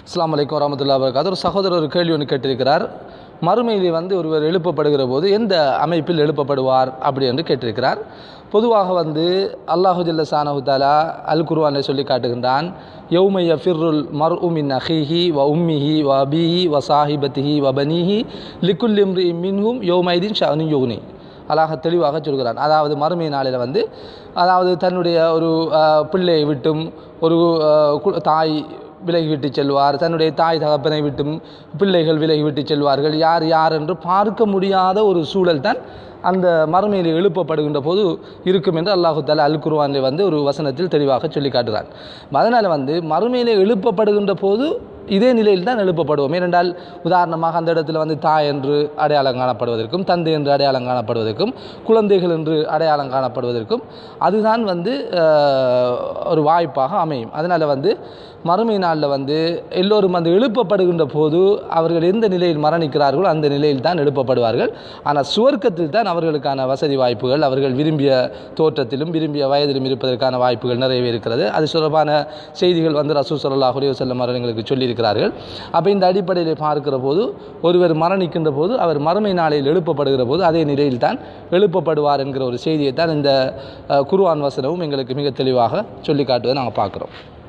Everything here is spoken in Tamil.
அஸ்ஸலாமு அலைக்கும் வரமத்துல்லா வரகாத்து ஒரு சகோதரர் ஒரு கேள்வி ஒன்று கேட்டிருக்கிறார் மறுமையிலே வந்து ஒருவர் எழுப்பப்படுகிற போது எந்த அமைப்பில் எழுப்பப்படுவார் அப்படி என்று கேட்டிருக்கிறார் பொதுவாக வந்து அல்லாஹு ஜல்ல சானஹு தாலா அல் குர்ஆனில் சொல்லி காட்டுகின்றான் யௌமைய ஃபிர்ருல் மர் உமின் அஹிஹி வ உம்மிஹி வ அபிஹி வ சாஹிபத்திஹி வ பனிஹி லிக்குல் இம்ரி மின்ஹும் யௌமைதீன் ஷானு யோனி அழகாக தெளிவாக சொல்கிறான் அதாவது மறுமை நாளில் வந்து அதாவது தன்னுடைய ஒரு அஹ், பிள்ளையை விட்டும் ஒரு அஹ், கு- தாய் விலகி விட்டு செல்வார் தன்னுடைய தாய் தகப்பனை விட்டும் பிள்ளைகள் விலகி விட்டு செல்வார்கள் யார் யார் என்று பார்க்க முடியாத ஒரு சூழல் தான் அந்த மறுமையில் எழுப்பப்படுகின்ற போது இருக்கும் என்று அல்லாஹு தாலா அல் குர்ஆனில் வந்து ஒரு வசனத்தில் தெளிவாக சொல்லி காட்டுகிறான் அதனால் வந்து மறுமையில் எழுப்பப்படுகின்ற போது இதே நிலையில் தான் எழுப்பப்படுவோம் ஏனென்றால் உதாரணமாக அந்த இடத்துல வந்து தாய் என்று அடையாளம் காணப்படுவதற்கும் தந்தை என்று அடையாளம் காணப்படுவதற்கும் குழந்தைகள் என்று அடையாளம் காணப்படுவதற்கும் அதுதான் வந்து அஹ், ஒரு வாய்ப்பாக அமையும் அதனால் வந்து மறுமை நாளில் வந்து எல்லோரும் வந்து எழுப்பப்படுகின்ற போது அவர்கள் எந்த நிலையில் மரணிக்கிறார்களோ அந்த நிலையில் தான் எழுப்பப்படுவார்கள் ஆனால் சுவர்க்கத்தில் தான் அவர்களுக்கான வசதி வாய்ப்புகள் அவர்கள் விரும்பிய தோற்றத்திலும் விரும்பிய வயதிலும் இருப்பதற்கான வாய்ப்புகள் நிறையவே இருக்கிறது அது தொடர்பான செய்திகள் வந்து ரசூ சல்லாஹ் அலைஹி வஸல்லம் அவர்கள் எங்களுக்கு சொல்லியிருக்கிறார்கள் அப்போ இந்த அடிப்படையில் பார்க்கிற போது ஒருவர் மரணிக்கின்ற போது அவர் மறுமை நாளில் எழுப்பப்படுகிற போது அதே நிலையில் தான் எழுப்பப்படுவார் என்கிற ஒரு செய்தியை தான் இந்த அஹ், குர்ஆன் வசனமும் எங்களுக்கு மிக தெளிவாக சொல்லி காட்டுவதை நாங்கள் பார்க்குறோம்